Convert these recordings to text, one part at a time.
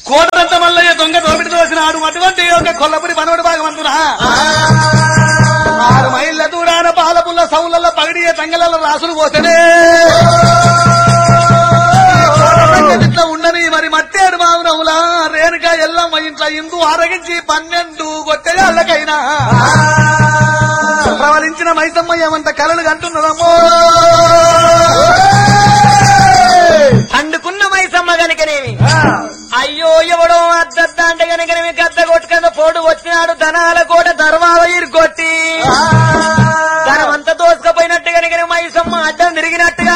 కోటంత మల్లయ్య దొంగ దోపిడి దోసిన ఆడు అటువంటి ఒక కొల్లపురి పనవడి భాగవంతురా ఆరు మైళ్ళ దూరాన పాలపుల్ల సౌలలో పగిడి తంగల రాసులు పోతేనే ఇట్లా ఉండని మరి మట్టేడు మావునవులా రేణుక ఎల్లమ్మ ఇంట్లో ఇందు ఆరగించి పన్నెండు గొట్టెళ్ళకైనా ప్రవలించిన మైసమ్మ ఏమంట కలలు కంటున్నదమ్మో పండుకున్న మైసమ్మ గనుకనేమి అయ్యో ఎవడో అద్దద్ద అంటే గనుకనేమి గద్ద కొట్టుకన్న పోటు వచ్చినాడు ధనాల కోట ధర్మావ ఇరుకొట్టి ధనమంతా దోసుకపోయినట్టు గనుకనే మైసమ్మ అడ్డం తిరిగినట్టుగా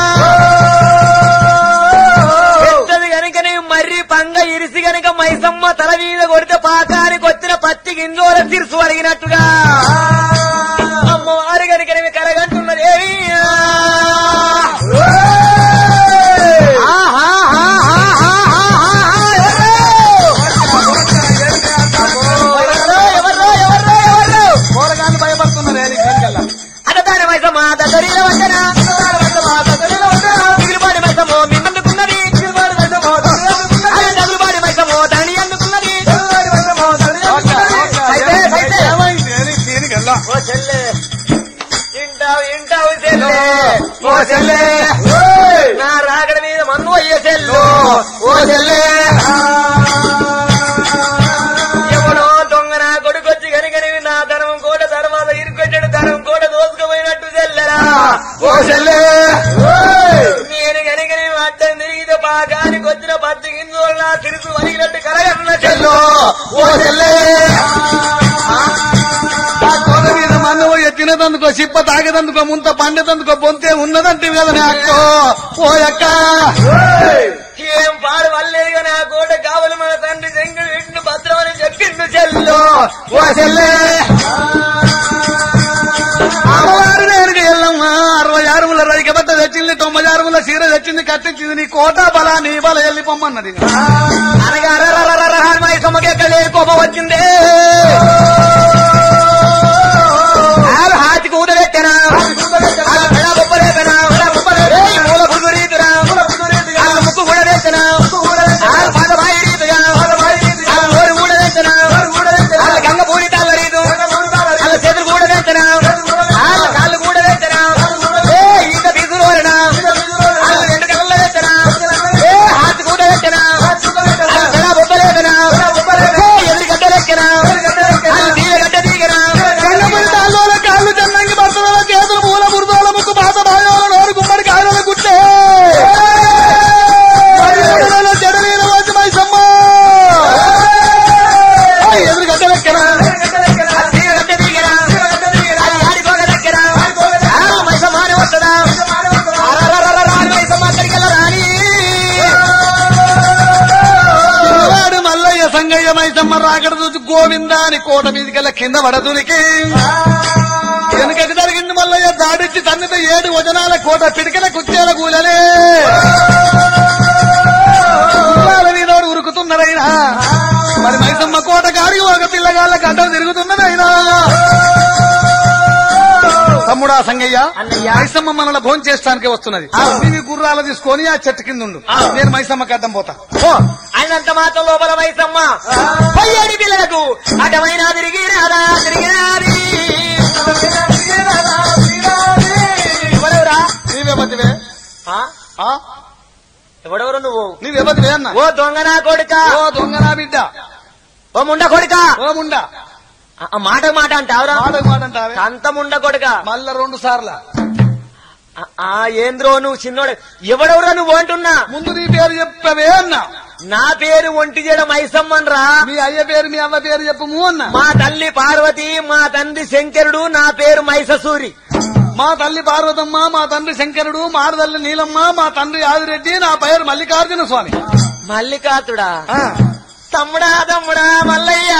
పెద్దది గనుకనే మర్రి పంగ ఇరిసి గనుక మైసమ్మ తల మీద కొడితే పాకానికి వచ్చిన పత్తి గింజోల తిరుసు అడిగినట్టుగా అమ్మవారి గనుకనేమి కలగంటున్నది ఏమి పోరగాళ్ళు భయపడుతున్నారు ఏది కనికల్లా. అడదాని మైసమ్మ దద్దరిలో వందన మిగిలిపాడి మైసమ్మో మిన్నందుకున్నది అదే తగులుపాడి మైసమ్మో ధరణి అందుకున్నది అయితే, అయితే. ఏమైంది? ఏది దీనికల్లా? ఓ చెల్లె ఇంటావు ఇంటావు చెల్లె ఓ చెల్లె నా రాగడ మీద మన్ను అయ్యే చెల్లు ఓ చెల్లె ఎవడో దొంగ నా కొడుకొచ్చి కనుకని నా ధనం కూడా తర్వాత ఇరుకొట్టాడు ధనం కూడా దోసుకుపోయినట్టు చెల్లెరా ఓ చెల్లె నేను కనుకని అడ్డం తిరిగితే పాకానికి వచ్చిన పత్తి గింజలు నా తిరుగు వరిగినట్టు కలగన్న చెల్లు ఓ చెల్లె ఆ కోట మీద మన్ను ఎత్తినదందుకో చిప్ప తాగేదందుకో ముంత పండేదందుకో బొంతే ఉన్నదంటే కదా నీ అక్కో ఓ అక్క ఏం పాడు వల్లేదు నా కోట కావలి మన తండ్రి శంకరు విష్ణు భద్రమని చెప్పిండు చెల్లు ఓ చెల్లె అమ్మవారు నేను ఎల్లమ్మ అరవై ఆరుముల రైక బట్ట తెచ్చింది తొంభై ఆరుముల చీర తెచ్చింది కట్టించింది నీ కోట బలా నీ బల వెళ్ళి పొమ్మన్నది అనగా రహన్మాయి సొమ్మకి ఎక్కడ లేని కోపం వచ్చిందే ఆరు హాతికి ఊదలెట్టెనా ఆరు పెడ బొప్పలేపెనా ఏయ్ మూల పురుగు రీతిరా ఆరు ముక్కు కూడా వేసనా ఆరు పాద బాయి రీతిగా ఆరు నోరు కూడా వేసనా ఆరు గంగ పూరి తాళ్ళ రీతు ఆరు చేతులు కూడా వేసనా ఆరు కాళ్ళు కూడా వేసనా ఏ ఈత తీసుకురోరనా ఆరు రెండు కళ్ళ వేసనా ఏ హాతి కూడా వేసనా ఆరు పెడ బొప్పలేపెనా ఎదురు గడ్డ లెక్కనా ఆరు తీగ గడ్డ తీగనా కన్నపడి తాళ్ళోల కాళ్ళు చెన్నంగి భర్తల చేతులు మూల బురదోల ముక్కు పాత బాయోల నోరు గుమ్మడి కాయల గుట్టే మర్యాదలలో జడలీల వచ్చి మైసమ్మ ఓయ్, ఎదురు గడ్డలెక్కనా వాడు మల్లయ్య సంగయ్య మైసమ్మ రాకడ చూసి గోవింద అని కోట మీదికెళ్ళ కింద పడదునికి వెనుకటి జరిగింది మల్లయ్య దాడిచ్చి తన్నిత ఏడు వజనాల కోట పిడికిన కుచ్చేల కూలనే వాళ్ళ మీదోడు ఉరుకుతున్నారైనా మరి మైసమ్మ కోట కాడికి ఒక పిల్లగాళ్ళ గడ్డలు తిరుగుతున్నదైనా తమ్ముడా సంగయ్య అన్నయ్య. మైసమ్మ మనల్ని భోజనం చేస్తానికి వస్తున్నది నీవి గుర్రాలు తీసుకొని ఆ చెట్టు కింద ఉండు నేను మైసమ్మకి అడ్డం పోతా అయినంత మాత్రం లోపల వయసమ్మ పయ్యేడి పిల్లలకు అటమైనా తిరిగి రాదా తిరిగి రాది ఎవరెవరా నీవే బతివే ఆ? ఆ? ఎవడెవరు నువ్వు నీవే బతివే అన్న ఓ దొంగ నా కొడుక ఓ దొంగ నా బిడ్డ ఓ ముండ కొడుక ఓ ముండా ఆ, ఆ, మాట మాట అంటావురా మాటకు మాట అంటావే అంత ముండ కొడుక మళ్ళా రెండు సార్ల ఆ, ఆ ఏంద్రో నువ్వు చిన్నోడు ఎవడెవరో నువ్వు అంటున్నా ముందు నీ పేరు చెప్పవే అన్న నా పేరు ఒంటి చేయడం ఐసమ్మన్ రా మీ అయ్య పేరు మీ అవ్వ పేరు చెప్పము అన్న మా తల్లి పార్వతి మా తండ్రి శంకరుడు నా పేరు మైససూరి మా తల్లి పార్వతమ్మ మా తండ్రి శంకరుడు మా తల్లి నీలమ్మ మా తండ్రి ఆదిరెడ్డి నా పేరు మల్లికార్జున స్వామి మల్లికాతుడా ఆ. తమ్ముడా తమ్ముడా మల్లయ్య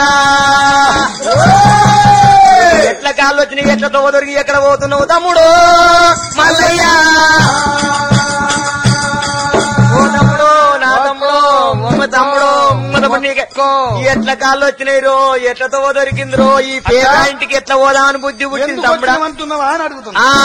ఎట్ల కాళ్ళు వచ్చినాయి ఎట్ల తోవ దొరికి ఎక్కడ పోతున్నావు తమ్ముడు మల్లయ్య ఓ తమ్ముడు నా తమ్ముడు ఉమ్మ తమ్ముడు ఉమ్మ తమ్ముడు నీకే ఎట్ల కాళ్ళు వచ్చినాయి రో ఎట్ల తోవ దొరికింది రో ఈ పేద ఇంటికి ఎట్లా పోదామని బుద్ధి పుట్టింది ఎందుకు తమ్ముడా వచ్చినావంటున్నావా అని అడుగుతున్నా ఆ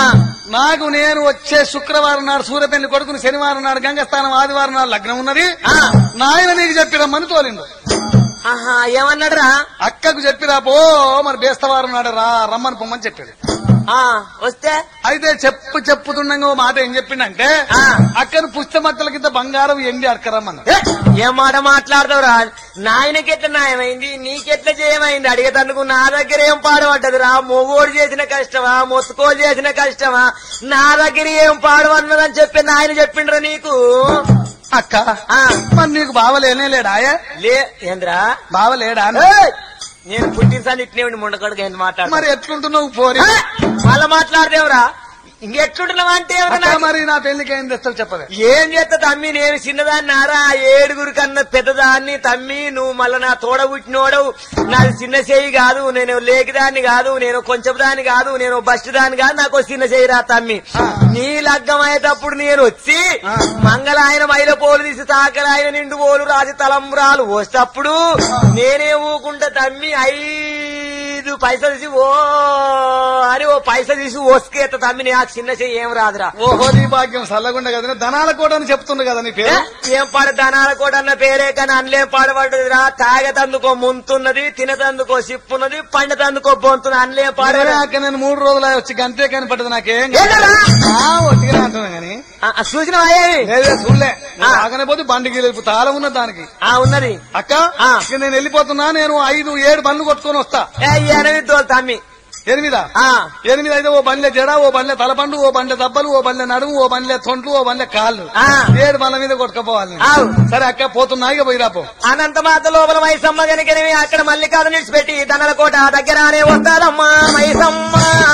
నాకు నేను వచ్చే శుక్రవారం నాడు సూర్యపెళ్లి కొడుకుని శనివారం నాడు గంగస్థానం ఆదివారం నాడు లగ్నం ఉన్నది ఆ. నాయన నీకు చెప్పిరమ్మని తోలిండు ఆహా ఏమన్నాడు రా అక్కకు చెప్పిరా పో మరి బేస్తవారం నాడు రా రమ్మని పొమ్మని చెప్పాడు ఆ, వస్తే అయితే చెప్పు చెప్పుతుండగా ఓ మాట ఏం చెప్పిండంటే ఆ. అక్కను పుస్తమత్తల కింద బంగారం ఎండి అడకరమ్మన్న ఏ, ఏం మాట మాట్లాడతావురా నాయనకెట్లా న్యాయమైంది నీకెట్లా చేయమైంది అడిగేటందుకు నా దగ్గర ఏం పాడబడ్డది రా మొగోడు చేసిన కష్టమా మొత్తుకోలు చేసిన కష్టమా నా దగ్గర ఏం పాడబడినదని చెప్పి నాయన చెప్పిండ్రా నీకు అక్క ఆ, మరి నీకు బావలేనే లేడాయే లే ఏంద్రా బావలేడా ఏయ్! నేను పుట్టినసారి ఇట్నే ఉండి ముండకడుగు ఏంటి మాట్లాడు మరి ఎట్లుంటున్నావు పోరి మళ్ళా మాట్లాడదేవరా ఇంకెట్లుంటున్నావా అంటే ఎవరు అక్క నాకు- మరి నా పెళ్లికి ఏం తెస్తావు చెప్పదే ఏం చేస్తా తమ్మి నేను చిన్నదాన్ని నారా ఆ ఏడుగురు కన్నా పెద్దదాన్ని తమ్మి నువ్వు మళ్ళా నా తోడ పుట్టినోడవు నాది చిన్న చేయి కాదు నేను లేకిదాన్ని కాదు నేను కొంచెం దాన్ని కాదు నేను బస్ట్ దాన్ని కాదు నాకు ఓ చిన్న చేయి రా తమ్మి నీ లగ్గం అయ్యేటప్పుడు నేను వచ్చి ఆ. మంగళాయన మైల పోలు తీసి తాకలాయన నిండు పోలు రాసి తలంబ్రాలు పోసేటప్పుడు నేనే ఊకుంటా తమ్మి ఐదు పైసలు తీసి ఓ అని ఓ పైసలు తీసి ఓసుకేత తమ్మి నాకు చిన్న చెయ్యి ఏం రాదురా ఓహో నీ భాగ్యం సల్లగుండ కదా ధనాల కూడా అని చెప్తుండు కదా నీ ఏ? పేరు ఏం పాడ ధనాల కూడా అన్న పేరే కానీ అన్లేం పాడబడ్డదిరా తాగతందుకో ముంతున్నది తినతందుకో సిప్పున్నది పండతందుకో బొంతున్నది అన్లేం పాడరా అరే అక్క నేను మూడు రోజులు వచ్చి గంతే కనిపడ్డది నాకేం కాదు. ఏంటరా? ఆ, ఒట్టిగానే అంటున్నా గాని సూచన అయ్యేవి లేదే చూడలే ఆ. ఆగనే పోతే బండికి వెళ్ళి తాళం ఉన్నది దానికి ఆ ఉన్నది అక్క ఆ. ఇక నేను వెళ్ళిపోతున్నా నేను ఐదు ఏడు బండ్లు కొట్టుకొని వస్తా ఏ ఎనిమిది తోలు తమ్మి ఎనిమిదా ఆ ఎనిమిది అయితే ఓ బండ్లే జడ ఓ బండ్లే తలపండు ఓ బండ్లే దబ్బలు ఓ బండ్లే నడుము ఓ బండ్లే తొంట్లు ఓ బండ్లే కాళ్ళు ఆ. ఏడు బండ్ల మీద కొట్టుకపోవాలి నేను. ఆవు. సరే అక్క పోతున్నా ఇక పోయిరాపో అనంత మాత లోపల మైసమ్మ కనుకనేవి అక్కడ మల్లికాదు నిడిచిపెట్టి దనల కోట దగ్గరానే వస్తాదమ్మా మైసమ్మ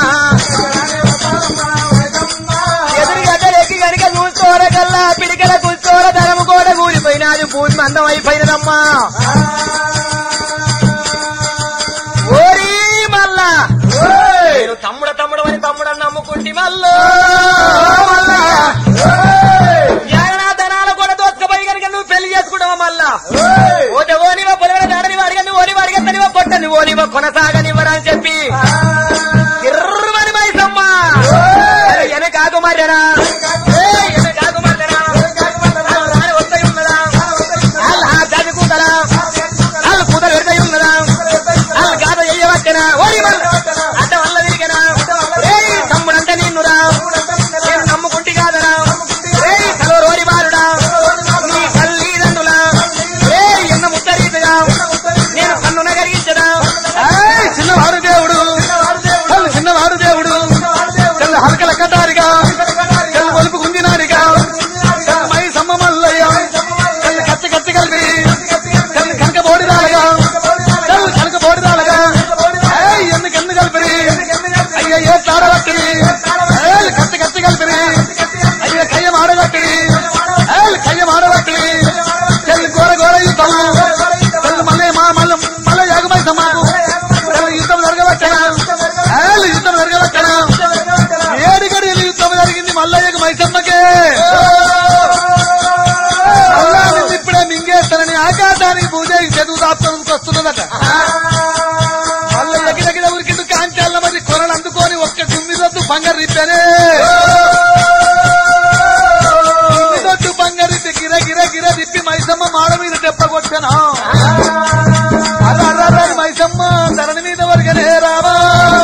ఎదురు గడ్డలెక్కి గనుక చూసుకోరకల్లా పిడికల కూర్చోర ధనము కూడా కూలిపోయినాది భూమి అందం అయిపోయినదమ్మా ఓరి మల్లా నేను తమ్ముడ తమ్ముడు అని తమ్ముడు అని నమ్ముకుంటి మల్లో మల్లా యాగనా ధనాల కూడా దోసుకపోయి కనుక నువ్వు పెళ్లి చేసుకుంటావా మళ్ళా ఓటే ఓనివా పొలగడ దాడని వాడిగా నువ్వు ఓని వాడిగా తనివా పొట్టని ఓనివా కొనసాగనివ్వరా అని చెప్పి కిర్రమని మైసమ్మ వెనకాకు మర్రనా వెనకాకు మర్రనా వస్తాయి ఉన్నదా అల్లా చదువుకుంటారా వాళ్ళు కూతురు ఎడతాయి ఉన్నదా వాళ్ళు గాథ చెయ్యవచ్చనా ఓడి అడ్డ వల్ల విరిగనా ఏయ్ తమ్ముడంటే నిన్నురా నేను నమ్ముకుంటి కాదరా ఏయ్ కలో రోరి బాలుడా నీ తల్లిదండ్రులా ఏయ్ ఎన్న ముద్దరీతగా నేను కన్ను నగరించదా ఏయ్, చిన్నవాడు దేవుడు చల్లు చిన్నవాడు దేవుడు చల్లు హలకల కటారిగా చల్లు ఒలుపు గుంజినాడిగా చల్లు మై సమ్మ మల్లయ్య చల్లు కత్తి కత్తి కలిపి చల్లు కనక బోడి రాలగా చల్లు కనక బోడి రాలగా ఏయ్, ఎందుకు ఎందుకు కలిపి అయ్య ఏ తాడబట్టి ఏయ్, కత్తి కత్తి కలిపి అయ్య కయ్య మాడబట్టి ఏయ్, కయ్య మాడబట్టి చల్లు గోర గోర యుద్ధం చల్లు మళ్ళీ మా మళ్ళీ మళ్ళీ యాగమై సమాకు చల్లు యుద్ధం జరగబట్టనా ఏయ్, యుద్ధం జరగబట్టనా ఏడు గడియలు యుద్ధం జరిగింది మల్లయ్యకు మైసమ్మకే అల్లా నిన్ను ఇప్పుడే మింగేస్తానని ఆకాశానికి పూజ చదువు దాపుతానికి వస్తున్నదట మల్లయ్య గిరగిర ఉరికిండు కాంచాల మరి కొరలు అందుకొని ఒక్క గుమ్మిదొద్దు బంగారు రిప్పేనే గుమ్మిదొద్దు బంగారు రిప్పి గిర గిర గిర రిప్పి మైసమ్మ మాడ మీద దెబ్బ కొట్టాను అర్ర మైసమ్మ ధరణి మీద వరకనే రావా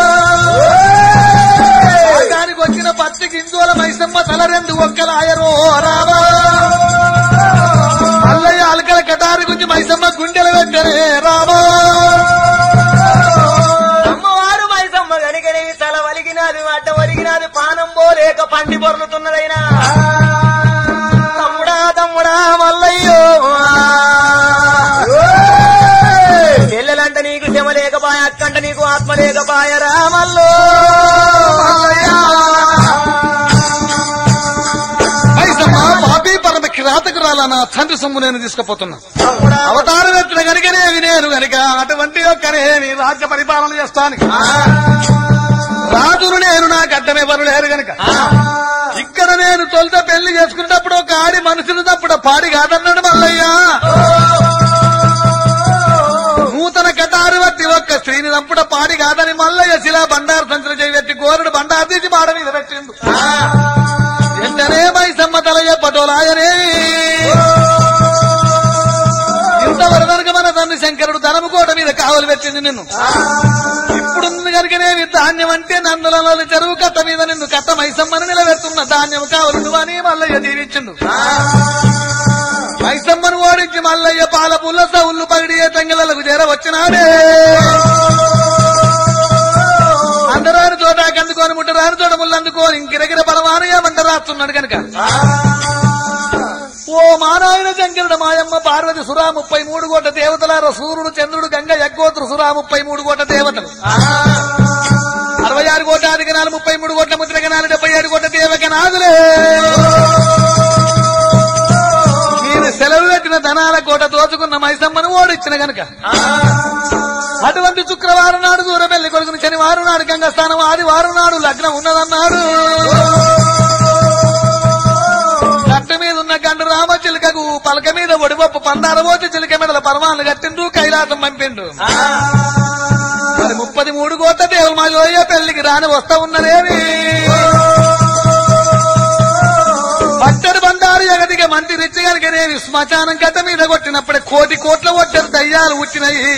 దానికి వచ్చిన పత్తి గింజోల మైసమ్మ తల రెండు ఒక్కల ఆయరో రావా మల్లయ్య అలకల కటారి గుంచి మైసమ్మ గుండెల వెంటనే రావా అమ్మవారు మైసమ్మ కనుకనే తల వలిగినాది అడ్డ వలిగినాది పానం పోలేక పండి పొర్లుతున్నదైనా తమ్ముడా తమ్ముడా మల్లయ్యో చెల్లెలంట నీకు శమ లేకపాయ అక్కంట నీకు ఆత్మ లేకపాయ రామల్లో మైసమ్మ పాపి పరమ కిరాతకురాల నా తండ్రి సొమ్ము నేను తీసుకుపోతున్నా అవతారం ఎత్తిన గనుకనే నేను గనుక అటువంటి యొక్కనే నీ రాజ్య పరిపాలన చేస్తాను రాజును నేను నాకు అడ్డమెవరు లేరు గనుక ఇక్కడ నేను తొలుత పెళ్లి చేసుకున్నప్పుడు ఒక ఆడి మనుషులు తప్పుడు పాడి కాదన్నాడు మల్లయ్య నూతన కటారు బట్టి ఒక్క స్త్రీని తంపుడ పాడి పాడి కాదని మల్లయ్య శిలా బండారు సంచులు చేయబెట్టి గోరుడు బండారు తీసి మాడ మీద పెట్టిండు వెంటనే మైసమ్మ తల చెప్పటోలాయనే ఇంతవరకు మన తండ్రి శంకరుడు ధనము కోట మీద కావలి పెట్టింది నిన్ను ఇప్పుడుంది కనుకనేవి ధాన్యం అంటే నందులలో చెరువు కట్ట మీద నిన్ను కట్ట మైసమ్మని నిలబెడుతున్న ధాన్యం కావలు నువ్వని మల్లయ్య దీవించిండు మైసమ్మను ఓడించి మల్లయ్య పాల పుల్ల సౌళ్ళు పగిడి తంగిలకు చేర వచ్చినాడే అందరాని చోట కందుకొని ముట్టరాని చోట ముళ్ళు అందుకోని ఇంకిరగిర బలమానయమంట రాస్తున్నాడు కనుక ఓ మానాయన శంకరుడు మాయమ్మ పార్వతి సురా ముప్పై మూడు కోట దేవతలార సూర్యుడు చంద్రుడు గంగ యగ్గోత్రు సురా ముప్పై మూడు కోట దేవతలు అరవై ఆరు కోట అధికనాలు ముప్పై మూడు కోట్ల ముద్రగనాలు డెబ్బై ఏడు కోట దేవగనాదులే మీరు సెలవు పెట్టిన ధనాల కోట దోచుకున్న మైసమ్మను ఓడిచ్చిన గనక అటువంటి శుక్రవారం నాడు దూరమెల్లి కొడుకుని శనివారం నాడు గంగ స్థానం ఆదివారం నాడు లగ్నం ఉన్నదన్నాడు కట్ట మీద ఉన్న గండు రామ చిలుకకు పలక మీద ఒడిపప్పు పందార పోతే చిలుక మెడల పరమాలను కట్టిండు కైలాసం పంపిండు మరి ముప్పది మూడు కోట్ల దేవులు మా జోయ్య పెళ్లికి రాని వస్తా ఉన్నదేమి పట్టడి బండారు జగతిగా మంచి రిచ్చి కనుకనేవి శ్మశానం గడ్డ మీద కొట్టినప్పుడే కోటి కోట్ల ఒట్టరు దయ్యాలు పుట్టినాయి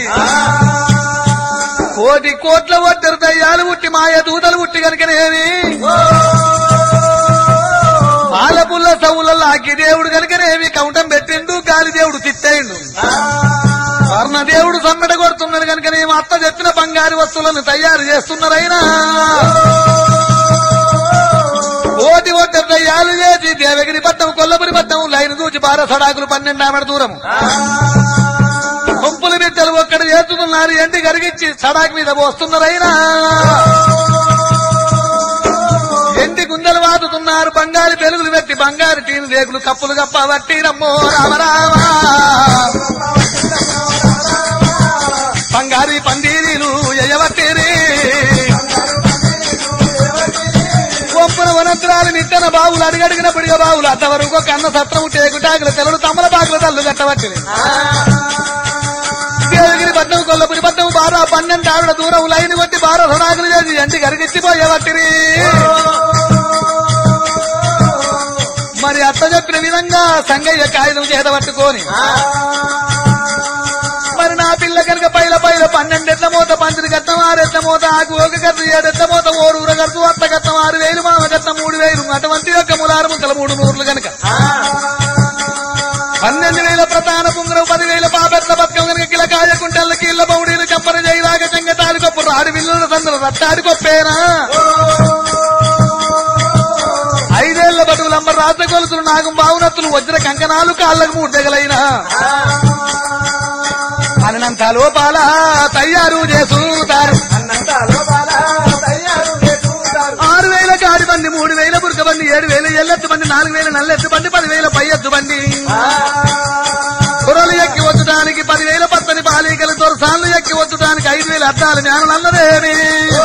కోటి కోట్ల ఒట్టరు దయ్యాలు పుట్టి మాయ దూతలు పుట్టి కనుకనేవి పాలపుల్ల సవులలో అగ్గి దేవుడు కనుకనేవి కౌంటం పెట్టిండు గాలి దేవుడు తిట్టేయండు స్వర్ణ దేవుడు సమ్మెడ కొడుతున్నాడు కనుకనే మా అత్త చెప్పిన బంగారు వస్తువులను తయారు చేస్తున్నారైనా కోటి ఒట్ట దయ్యాలు చేసి దేవగిరి పట్టం కొల్లపురి పట్టం లైన్ దూచి బార సడాకులు పన్నెండు ఆమెడ దూరం కొంపుల బిడ్డలు ఒక్కడ చేస్తున్నారు ఎండి కరిగించి సడాకు మీద పోస్తున్నారైనా ఎండి గుండెలు వాదుతున్నారు బంగారు పెరుగులు పెట్టి బంగారు టీలు రేకులు కప్పులు కప్ప వట్టి రమ్మో రామరామా బంగారు పందీరీలు ఎయవట్టిరి ఒప్పున వనంతరాలు నిట్టన బావులు అడిగడిగిన పిడిగ బావులు అంతవరకు ఒక అన్న సత్రము టేకుటాకుల తెలలు తమ్మల పాకుల తల్లు కట్టవట్టిరి దేవగిరి పట్నం కొల్లపురి పట్నం బారా పన్నెండు ఆవిడ దూరం లైన్ కొట్టి బారా సడాకులు చేసి ఎంటి గరిగిచ్చిపోయేవట్టిరి మరి అత్త చెప్పిన విధంగా సంగయ్య కాగితం చేత పట్టుకొని మరి నా పిల్ల కనుక పైల పైల పన్నెండెట్ల మూత పందిరి గట్టం ఆరెట్ల మూత ఆకు ఒక గట్ట ఏడెట్ల మూత ఓరూర గట్టు అత్త గట్టం ఆరు వేలు మామ గట్టం మూడు వేలు అటువంటి యొక్క ములారు ముక్కల మూడు నూర్లు కనుక పన్నెండు వేల ప్రధాన పుంగరం పదివేల పాపెట్ల బతుకం కనుక కిల కాయకుంటల్ల కీళ్ళ బౌడీలు చప్పర జైలాగ చెంగతాడి కొప్పు రాడి విల్లుల సందులు రత్తాడి కొప్పేనా ఐదేళ్ల బటువులు అమ్మ రాత గొలుసులు నాగం బావునత్తులు వజ్ర కంకణాలు కాళ్ళకు మూడు దగలైన అనంత లోపాల తయారు చేసుతారు ఆరు వేల గాడి బండి మూడు వేల బురక బండి ఏడు వేల ఎల్లెత్తు బండి నాలుగు వేల నల్లెత్తు బండి పదివేల పై ఎత్తు బండి కుర్రలు ఎక్కి వచ్చడానికి పదివేల పచ్చని బాలికలు దొరసాన్లు ఎక్కి వచ్చడానికి ఐదు వేల అద్దాలు జ్ఞానం అన్నదేమి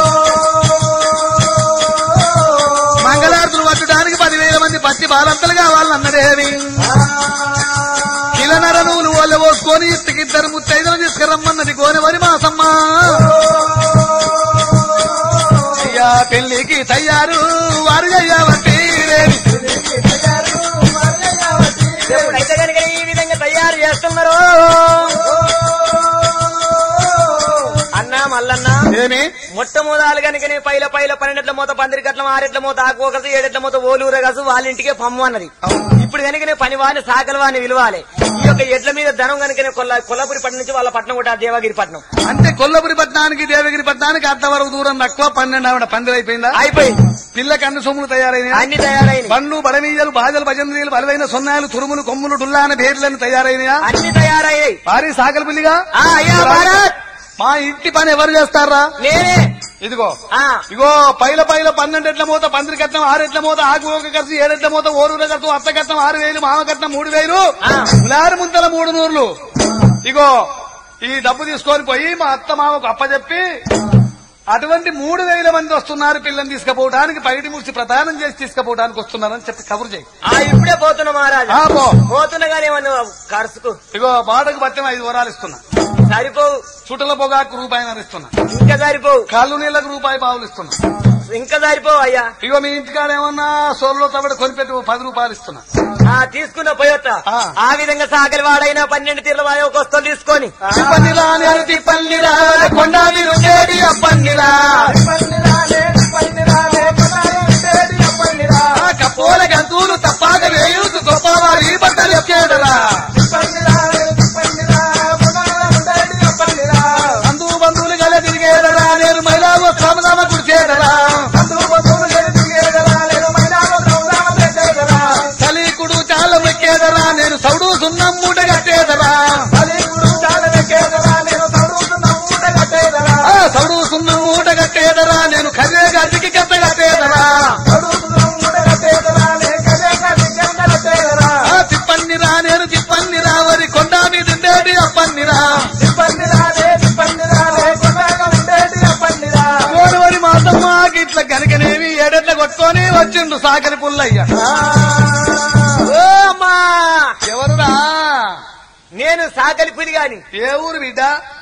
మంగళారతులు పట్టడానికి పదివేల మంది పచ్చి బాలంతలు కావాలన్నదేమి కిలనర నువ్వులు వాళ్ళ పోసుకొని ఇద్దరు ముత్తైదులు తీసుకురమ్మన్నది గోనెవరి మాసమ్మ అయ్యా పెళ్లికి తయారు వారు అయ్యావట్టి ఎప్పుడైతే కనుక ఈ విధంగా తయారు చేస్తున్నారు అన్నా మల్లన్న ఏమి మొట్టమొదలు కనుక పైల పైల పన్నెండెట్ల మూత పందిరి గట్ల ఆరెట్ల మూత ఆకు ఒకటి ఏడెట్ల మూత ఓలూర కసు వాళ్ళ ఇంటికే పమ్ము అన్నది ఇప్పుడు కనుక పని వాని సాకలు వాని విలువాలి ఈ యొక్క ఎడ్ల మీద ధనం కనుక కొల్ల కొల్లపురి పట్టణం నుంచి వాళ్ళ పట్నం కూడా దేవగిరి పట్నం అంటే కొల్లపురి పట్టణానికి దేవగిరి పట్టణానికి అంతవరకు దూరం తక్కువ పన్నెండు ఆవిడ పందిరైపోయిందా అయిపోయింది పిల్లకి అన్ని సొమ్ములు తయారైనాయి అన్ని తయారైనవి బండ్లు బడమీయలు బాజలు భజనీయులు బలవైన సొన్నాలు తురుములు కొమ్ములు డుల్లాన భేర్లను తయారైనయా అన్ని తయారయ్యాయి భారీ సాకల పిల్లిగా ఆ, అయ్యా భారత్ మా ఇంటి పని ఎవరు చేస్తారా నేనే ఇదిగో ఆ ఇగో పైల పైల పన్నెండెట్ల మూత పందిరి కట్నం ఆరెట్ల మూత ఆకు ఒక ఖర్చు ఏడెట్ల మూత ఓరూర ఖర్చు అత్త కట్నం ఆరు వేలు మామ కట్నం మూడు వేలు ఆ. ఉలారు ముంతల మూడు నూర్లు ఇగో ఈ డబ్బు తీసుకొని పోయి మా అత్త మామకు అప్పచెప్పి అటువంటి మూడు వేల మంది వస్తున్నారు పిల్లని తీసుకుపోవడానికి బయటి ముడిచి ప్రదానం చేసి తీసుకుపోవడానికి వస్తున్నారని చెప్పి కబురు చేయి ఆ ఇప్పుడే పోతున్నా మహారాజు ఆ, పో. పోతున్నా కానీ ఏమన్నా ఖర్చుకు ఇగో బాటకు బట్టం ఐదు వరాలు ఇస్తున్నా సరిపోవు చుట్టల పొగాకు రూపాయి ఇస్తున్నా ఇంకా సరిపోవు కళ్ళు నీళ్ళకు రూపాయి పావులు ఇస్తున్నా ఇంకా సరిపోవు అయ్యా ఇగో మీ ఇంటికాడ ఏమన్నా సోర్లో తవ్వడ కొనిపెట్టి ఓ పది రూపాయలు ఇస్తున్నా ఆ తీసుకున్న పోయొత్త ఆ. ఆ విధంగా సాగలి వాడైనా పన్నెండు తీర్ల వాయి ఒక వస్తువు తీసుకొని తిప్పన్నిరా నేను తిప్పన్నిరా కొండా మీరు ఉండేది అప్పన్నిరా ఆ కపోల గంతులు తప్పాక వేయుతు గొప్పవారి బట్టలు ఎక్కేదరా అందు బంధువులు గల తిరిగేదరా నేను మహిళా శ్రమదామ కుడిచేదరా చలీకుడు చాలా ఎక్కేదరా నేను సౌడు సున్నం మూట కట్టేదరా ఆ సౌడు సున్నం మూట కట్టేదరా నేను కర్రే గడ్డికి కట్ట కట్టేదరా ఆ తిప్పన్నిరా నేను తిప్పన్నిరా వరి కొండా మీద ఉండేది అప్పన్నిరా గోడవరి మాసమ్మ ఇట్లా గనకనేవి ఏడెట్ల కొట్టుకొని వచ్చిండు సాకలి పుల్లయ్య ఓ అమ్మా ఎవరురా నేను సాకలి పులి గాని ఏ ఊరు బిడ్డ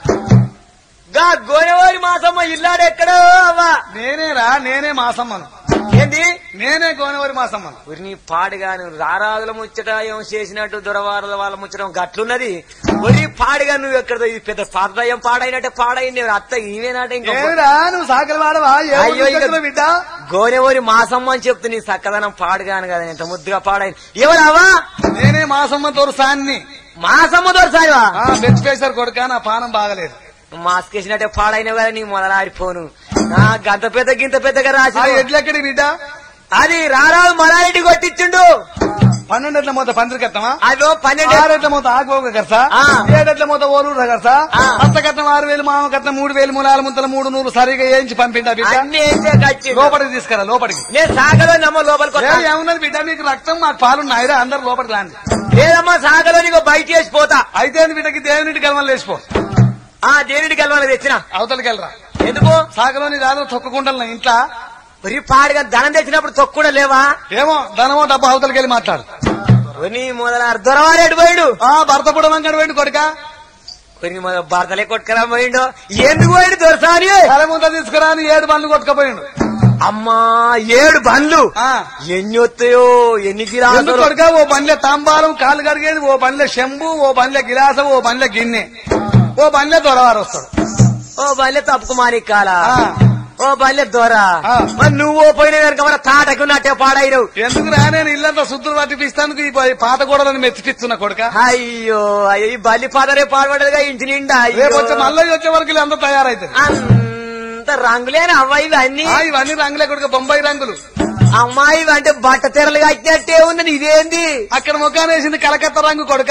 గా గోనెవారి మాసమ్మ ఇల్లాడు ఎక్కడో అవ్వా నేనేరా నేనే మాసమ్మను ఏంది నేనే గోనవరి మాసమ్మను ఊరి నీ పాడుగాను రారాజుల ముచ్చట ఏం చేసినట్టు దొరవారుల వాళ్ళ ముచ్చటం గట్లున్నది ఒరి పాడుగా నువ్వు ఎక్కడ ఇది పెద్ద పాదయం పాడైనట్టే పాడైంది అత్త ఈవేనాట ఇంకా ఏమిరా నువ్వు సాకలి వాడవా ఏ ఊరు అయ్యో, ఇక- చెట్టులో బిడ్డ గోనెవరి మాసమ్మ అని చెప్తే నీ సక్కదనం పాడుగాను కదా ఎంత ముద్దుగా పాడైంది ఎవరావా నేనే మాసమ్మ తోరసాన్ని మాసమ్మ దొరసారివా ఆ బెచ్ పేసారు కొడుక నా పానం బాగలేదు మాస్క్ వేసినట్టే పాడైన కదా నీ మొదలాడిపోను నా గంత పెద్ద గింత పెద్దగా ఆ రాసి ఎడ్లెక్కడి బిడ్డ అది రారాజు మలారెడ్డి కొట్టించుండు పన్నెండు ఎట్ల మూత పందిరికెత్తమా అదో పన్నెండు ఆరెట్ల మూత ఆకుపోక ఖర్చా ఆ. ఏడెట్ల మూత ఓలూరు ఖర్చా ఆ. అత్త కట్నం ఆరు వేలు మామ కట్నం మూడు వేలు మూలాల ముంతల మూడు నూరు సరిగా వేయించి పంపిండా బిడ్డ అన్ని వేసే కచ్చి లోపలికి తీసుకురా లోపలికి నేను సాగలో నమ్మ లోపలికి ఏ, వస్తా. ఏమున్నది బిడ్డ మీకు రక్తం మాకు పాలున్నాయిరా అందరు లోపలికి రాండి లేదమ్మా సాగలో నీకు బయట వేసి పోతా అయితే ఏంది బిడ్డకి దేవునిటి గెలవలు లేచిపో ఆ దేనిటి కలవాలి తెచ్చిన అవతలికి వెళ్ళరా ఎందుకు సాగలోని రాదు తొక్కుకుంటాను నా ఇంట్లో ఒరి పాడుగా ధనం తెచ్చినప్పుడు తొక్కుడా లేవా ఏమో ధనమో డబ్బు అవతలికి వెళ్ళి మాట్లాడు నీ మొదల దొరవారెడ్డి పోయిండు ఆ భర్త పుడ వంకడ వెండి కొడుక కొన్ని మొదల భర్తలే కొట్టుకురా పోయిండు ఎందుకు పోయిండు దొరసాని తల ముంత తీసుకురా అని ఏడు బండ్లు కొట్టుకపోయిండు అమ్మా ఏడు బండ్లు ఆ. ఎన్ని వస్తాయో ఎన్ని ఎందుకు గిరాసులు కొడుక ఓ బండ్లే తాంబారం కాలు కడిగేది ఓ బండ్లే శంభు ఓ బండ్లే గిలాసం ఓ బండ్లే గిన్నె ఓ బండ్లే దొరవారు వస్తాడు ఓ బల్లె తప్పుకు మానిక్కాలా ఆ. ఓ బల్లె దొర ఆ. మరి నువ్వు పోయిన కనుక మన తాటకు నట్టే పాడైనవు ఎందుకు రా నేను ఇల్లంతా శుద్ధులు పట్టిపిస్తాను ఈ పాత గోడలను మెచ్చిపిస్తున్నా కొడుక అయ్యో అయ్యో ఈ బల్లి పాదరే పాడబడదుగా ఇంటి నిండా అయ్యో. రేపు వచ్చే మళ్ళీ వచ్చే వరకు వీళ్ళు అంతా తయారైతుంది అంత రంగులేని అవ్వ ఇవన్నీ ఆ, ఇవన్నీ రంగులే కొడుక బొంబాయి రంగులు అమ్మాయి అంటే బట్ట తెరలు కట్టినట్టే ఉంది ఇదేంది అక్కడ ముఖాన్ని వేసింది కలకత్తా రంగు కొడుక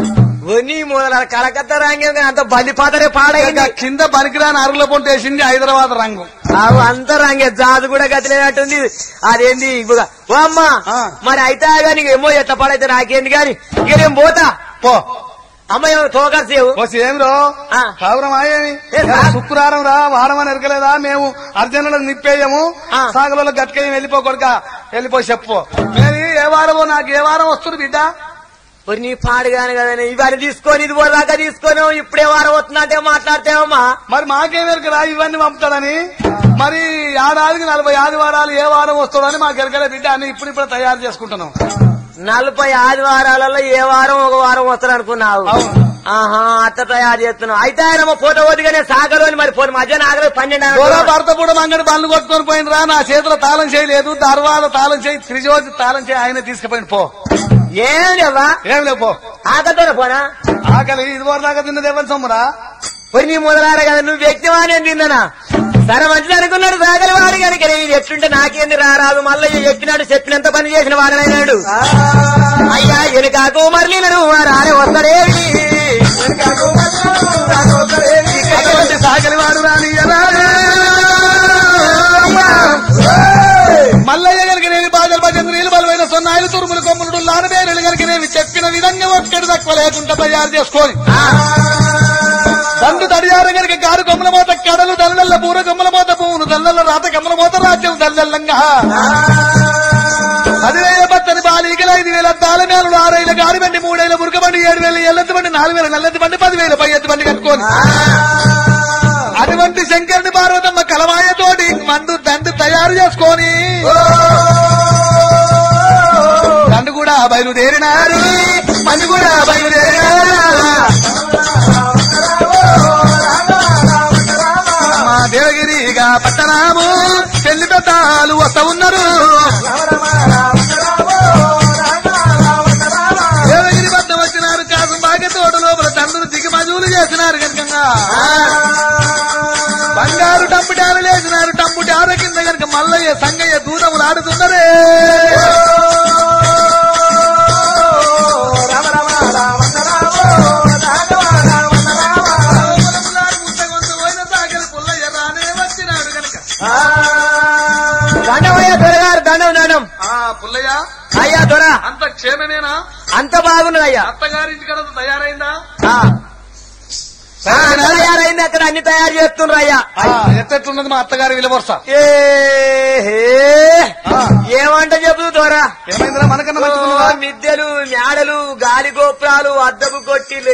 నీ మొదల కలకత్తా రంగే అంత బల్లి పాదరే పాడైంది ఇక కింద పనికిరాని అరుగుల పొంట వేసింది హైదరాబాద్ రంగు అవు అంత రంగే జాదు కూడా గతిలేనట్టుంది అదేంది ఇవ్వగా. ఓ అమ్మా ఆ. మరి అయితే కానీ ఏమో ఎట్ట పాడైతే నాకేంది గాని ఇక నేను పోతా పో అమ్మ ఏమో తోకర్సేవు ఓ ఏమిరో ఆ. కావురం ఆయని ఏ, రా. శుక్రవారం రా వారం అని ఎరకలేదా మేము అర్జునులకు నిప్పేయము ఆ. సాగలలో గట్కేయం వెళ్ళిపో కొడుక వెళ్ళిపో చెప్పు నేను ఏ వారమో నాకు ఏ వారం వస్తుంది బిడ్డ మరి నీ పాడుగాను కదా ఇవన్నీ తీసుకొని ఇది దాకా తీసుకొని ఇప్పుడే వారం వస్తున్నట్టే మాట్లాడతావమ్మా మరి మాకేం ఎరక రా ఇవన్నీ పంపుతాడని మరి ఏడాదికి నలభై ఆదివారాలు ఏ వారం వస్తుందని మాకు ఎరకలే బిడ్డ అని ఇప్పుడు ఇప్పుడు తయారు చేసుకుంటున్నాం నలభై ఆదివారాలలో ఏ వారం ఒక వారం వస్తారు అనుకున్నావు అవును. ఆహా అట్ట తయారు చేస్తున్నావు అయితే ఆయన ఫోటో వదిగానే సాగరోని మరి పోను మధ్యాహ్నం ఆగలేదు పన్నెండు దూర అనుకున్నావు. భర్త కూడా మంగడి బండ్లు కొట్టుకొని పోయినరా నా చేతిలో తాళం చేయలేదు దర్వాద తాళం చేయి త్రిజోతి తాళం చేయి ఆయన తీసుకుపోయింది పో ఏం లేవా ఏం లేవు పో ఆకతోనే పోనా ఆకలి ఇది వరకు దాకా తిన్నది ఎవరి సొమ్మురా పోయి నీ మొదలారా కదా నువ్వు వ్యక్తివా నేను తిన్నానా సరే మంచిది అనుకున్నాడు సాగరి వాడు కనుక నేను ఎట్లుంటే నాకేంది రారాదు మళ్ళీ చెప్పినాడు చెప్పినంత పని చేసిన వాడనైనాడు అయ్యా వెనుకాకు మరలీలను రానే వస్తాడేవి అటువంటి సాగలి వాడు రాని మల్లయ్య గనుక నేను బాధలు భజన నీళ్ళు బలమైన సొన్నాయిలు తురుములు కొమ్ములు లానబేరులు గనుక నేను చెప్పిన విధంగా ఒక్కడి తక్కువ లేకుండా తయారు చేసుకొని దండు తడియారు గనుక గారు కొమ్మల మోత కడలు దల్లల్ల పూర కొమ్మల మోత పువ్వును దల్లల్ల రాత కమ్మల మోత రాజ్యం దల్లల్లంగా పదివేల బత్తని బాలికలు ఐదు వేల అద్దాల మేలు ఆరేళ్ళ గాలి బండి మూడేళ్ళ మురుక బండి ఏడు వేల ఎల్లెత్తి బండి నాలుగు వేల నల్లెత్తి బండి పదివేల పై ఎత్తి బండి కట్టుకోని అటువంటి శంకరుని పార్వతమ్మ కలమాయతోటి మందు దండు తయారు చేసుకొని దండు కూడా బయలుదేరినారు మందు కూడా బయలుదేరినారు మా దేవగిరిగా పట్టణము పెళ్లి పెద్దాలు వస్తా ఉన్నారు దేవగిరి వద్ద వచ్చినారు కాసు బాగా తోట లోపల తండ్రులు దిగుమజులు చేసినారు కనుక బంగారు టంపుటారు లేచినారు టంపుటార కింద కనుక మల్లయ్య సంగయ్య దూతములు ఆడుతున్నరే లోపలములారు ముద్దగొంతు పోయిన సాగలి పుల్లయ్య రానే వచ్చినాడు కనుక దండమయ్య దొరగారు దండం దండం ఆ పుల్లయ్య అయ్యా దొర అంత క్షేమమేనా అంత బాగున్నదయ్యా అత్తగారింటి కడ తయారైందా ఆ. ఆ, తయారైంది అక్కడ అన్ని తయారు చేస్తుండ్రు అయ్యా ఆ, ఎట్టెట్లున్నది మా అత్తగారి విలవరుస ఏ, హే. ఆ. ఏమంట చెప్పు దొరా ఏమైందిరా మనకన్నా మంచిగున్నదా? ఓ, మిద్దెలు మేడలు గాలి గోపురాలు అద్దపు కొట్టిలు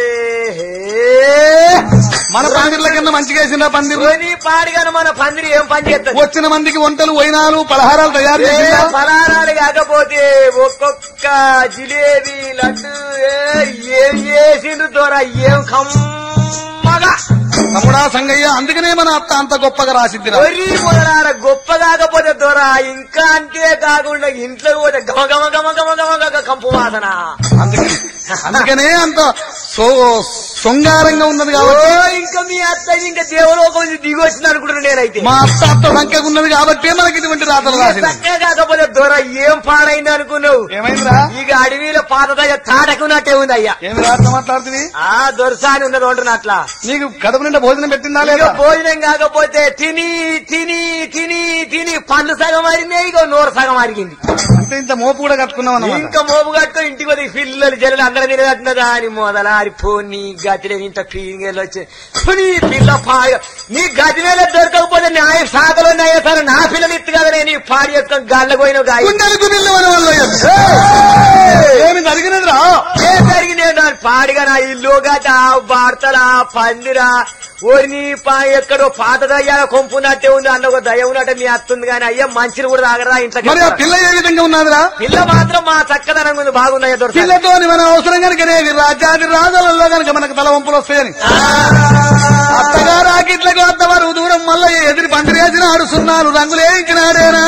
మన పందిర్ల కింద మంచిగా వేసిందా పందిర్లు నీ పాడిగాను మన పందిరి ఏం పని చేస్తుంది వచ్చిన మందికి వంటలు వైనాలు పలహారాలు తయారు ఏ చేసిందా ఫలానాలు కాకపోతే ఒక్కొక్క జిలేబీ లడ్డు ఏ, ఏం చేసిండు దొరా ఏం కమ్మగా తమ్ముడా సంగయ్య అందుకనే మన అత్త అంత గొప్పగా రాసిద్దిరా ఒరి మొదలార గొప్ప కాకపోతే దొర ఇంకా అంతే కాకుండా ఇంట్లో పోతే గమ గమ గమ గమ గమ గమ కంపు వాసన అందుకనే అందుకనే అంత సో శృంగారంగా ఉన్నది ఓ కాబట్టి ఇంకా మీ అత్త ఇంకా దేవలోకం నుంచి దిగి వచ్చింది అనుకుంటున్నా నేనైతే మా అత్త అత్త సంఖ్యగా ఉన్నది కాబట్టి మనకి ఇటువంటి రాతలు రాసింది చక్కగా కాకపోతే దొర ఏం పాడైంది అనుకున్నావు ఏమైందిరా ఇక అడవిలో పాతదయ్య తాటకున్నట్టే ఉంది అయ్యా ఏమి రాత మాట్లాడుతుంది ఆ దొరసాని ఉన్నది అంటున్నా అట్లా నీకు కడుపు నిండా భోజనం పెట్టిందా ఇక లేదా భోజనం కాకపోతే తిని తిని తిని తిని పండ్లు సగం మారిందే ఇక నోరు సగం అరిగింది అంటే ఇంత మోపు కూడా కట్టుకున్నాం అన్నమాట ఇంకా మోపు కట్టుకొని ఇంటికి పోతే ఈ పిల్లలు జల్లలు అందరం తినగట్టినదా అని మొదలారి పోనీ గతిలో ఇంత ఫీలింగ్ వచ్చి నీ పిల్ల పాయ నీ గది మీద దొరకకపోతే న్యాయ శాఖలో న్యాయసారి నా పిల్లలు ఇత్తు కదా నీ పాడి యొక్క గాళ్ళ పోయిన గాయ గుండెలకు బిల్లు మన వాళ్ళు ఏమి జరిగినదిరా ఏ జరిగింది దాని పాడిగా నా ఇల్లు గట వార్తలా పందిరా ఓరి పా ఎక్కడో పాత దయ్యాల కొంపున్నట్టే ఉంది అన్న ఒక దయ ఉన్నట్టే మీ అత్తుంది కానీ అయ్యా మంచిని కూడా తాగరా ఇంట్లో మరి ఆ పిల్ల ఏ విధంగా ఉన్నదిరా పిల్ల మాత్రం మా చక్కదనం ఉంది బాగున్నాయా దొరక పిల్లతో మన అవసరం కనుకనే రాజ్యాది రాజులలో కనుక మనకు తల వంపులు వస్తాయని అత్తగారు ఆకిట్లకు అత్తవారు దూరం మళ్ళీ ఎదిరి పందిరేసిన ఆడుస్తున్నారు రంగులు వేయించినాడేనా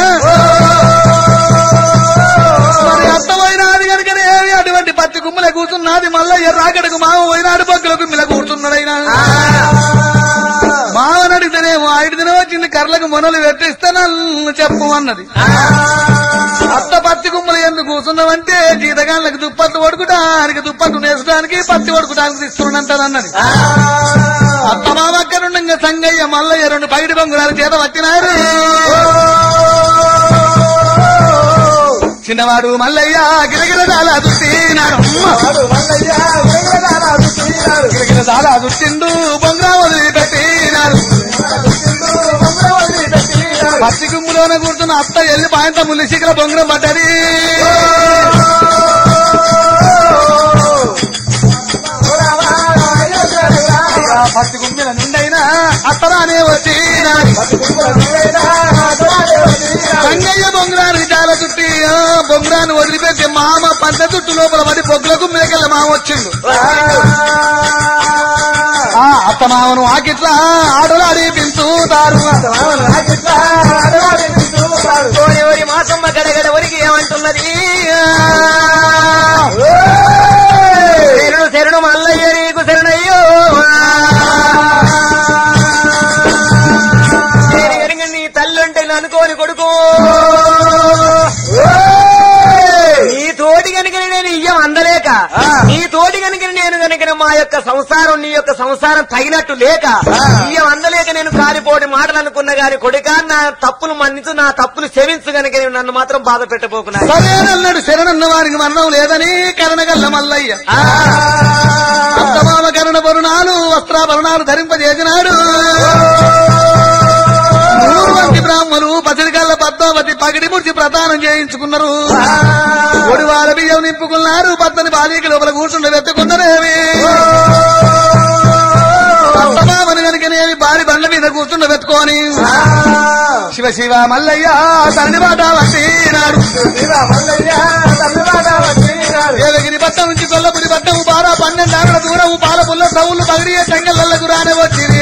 మరి అత్తమైనాది కనుకనే ఏమి అటువంటి పత్తి గుమ్మలే కూర్చున్నది మల్లయ్య రాకడకు మామ పోయినాడు పక్కల గుమ్మిల కూర్చున్నాడైనా మామని అడిగితేనేమో ఐదు దినం వచ్చింది కర్లకు మొనలు పెట్టిస్తానని చెప్పు అన్నది అత్త పత్తి గుమ్మలు ఎందుకు కూర్చున్నావంటే జీతగాళ్ళకి దుప్పట్లు వడుకుటానికి దుప్పట్లు నేసడానికి పత్తి వడుకుటానికి తీసుకున్నంటది అన్నది అత్త మామక్కరుండగా సంగయ్య మల్లయ్య రెండు పైడి బంగురాలు చేత వచ్చినారు చిన్నవాడు మల్లయ్య గిరగిర చాలా దుట్టినాడు గిరగిర చాలా దుట్టిండు బొంగరా వదిలిపెట్టినాడు పత్తి గుమ్ములోనే కూర్చున్న అత్త ఎల్లి పాయంత ముల్లి శిఖర బొంగరం పడ్డది ఆ పత్తి గుమ్మిల నిండైనా అత్తరానే వచ్చినాడు సంగయ్య బొంగరానికి చాలా చుట్టి ఆ బొంగరాన్ని వదిలిపెట్టి మామ పంట చుట్టు లోపల పడి బొగ్గుల గుమ్మిలకెళ్ళ మామ వచ్చిండు ఆ అత్త మామను ఆకిట్లా ఆటలు ఆడిపించుతారు ఓరి ఓరి మాసమ్మ గడగడ ఒరికి ఏమంటున్నది శరణు శరణు మల్లయ్య నీకు శరణయ్యో నేను ఎరిగిన నీ తల్లుంటే అనుకోని కొడుకు నీ తోటి కనుక నేను ఇయ్యం అందలేక నీ తోటి కనుక నేను కనుక మా యొక్క సంసారం నీ యొక్క సంసారం తగినట్టు లేక ఇయ్యం అందలేక నేను కాలిపోటి మాటలు అనుకున్నా గాని కొడుక నా తప్పులు మన్నించు నా తప్పులు క్షమించు కనుక నేను నన్ను మాత్రం బాధ పెట్టబోకున్నా సరేనన్నాడు శరణన్న వారికి మరణం లేదని కరణగల్ల మల్లయ్య అత్తమామ కరణ వరుణాలు వస్త్రాభరణాలు ధరింపజేసినాడు నూరు మంది బ్రాహ్మలు పసిడికల్ల పద్మావతి పగిడి ముడిచి ప్రదానం చేయించుకున్నారు ఒడివాల బియ్యం నింపుకున్నారు పద్మని బాలిక లోపల కూర్చుండ వెతుకున్నారేమి పద్మమామని వెనుకనేమి బారి బండ్ల మీద కూర్చుండ వెతుకొని శివ శివ మల్లయ్య తండ్రి మాట వచ్చినాడు దేవగిరి పట్టం నుంచి కొల్లపురి పట్టం బారా పన్నెండు ఆవిడ దూరం పాల పుల్ల సౌలు పగిడియే చెంగళ్ళకు రానే వచ్చింది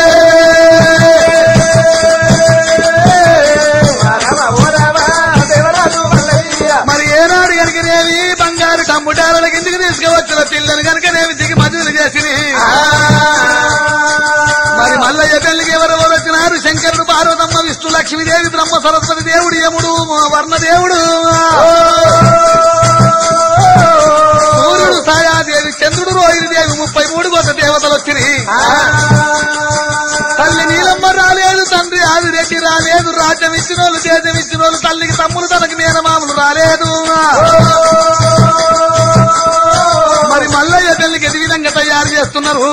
మరి ఏనాడు కనుకనేవి బంగారు టంబుటాల కిందికి తీసుకువచ్చిన పిల్లని కనుకనేవి దిగి మధులు చేసిరి మరి మల్లయ్య పెళ్లికి ఎవరెవరు వచ్చినారు శంకరుడు పార్వతమ్మ విష్ణు లక్ష్మీదేవి బ్రహ్మ సరస్వతి దేవుడు యముడు వర్ణదేవుడు సూర్యుడు సాయాదేవి చంద్రుడు రోహిణి దేవి ముప్పై మూడు కొత్త దేవతలు వచ్చిరి తల్లి నీలమ్మ రాలేదు తండ్రి ఆవిరెడ్డి రాలేదు రాజ్యం ఇచ్చిన వాళ్ళు దేశం ఇచ్చిన వాళ్ళు తల్లికి తమ్ముడు తనకి మేనమామలు రాలేదు మరి మల్లయ్య పెళ్లికి ఎది విధంగా తయారు చేస్తున్నారు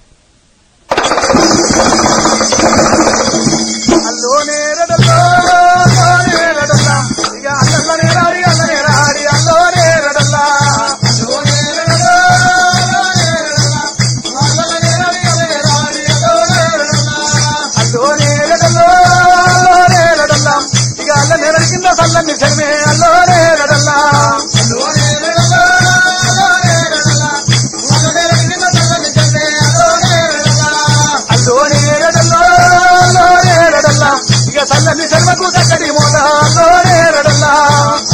అల్లోనే రడల్లో, అల్లోనే రడల్లా. ఇక అల్లల్లనే రాడి, అల్లనే రాడి, అల్లోనే రడల్లా. అల్లోనే రడల్లో, అల్లోనే రడల్లా. అల్లల్లనే రాడి, అల్లనే రాడి, అల్లోనే రడల్లా. అల్లోనే రడల్లో, అల్లోనే రడల్లా. ఇక అల్లనే రడికింద సల్లని శర్మే అల్లోనే రడల్లా. అల్లోనే రడల్లో, అల్లోనే రడల్లా. అల్లనే రడికింద సల్లని శర్మే అల్లోనే రడల్లా. అల్లోనే రడల్లో, అల్లోనే రడల్లా. ఇక సల్లని శర్మకు చక్కటి మోత అల్లోనే రడల్లా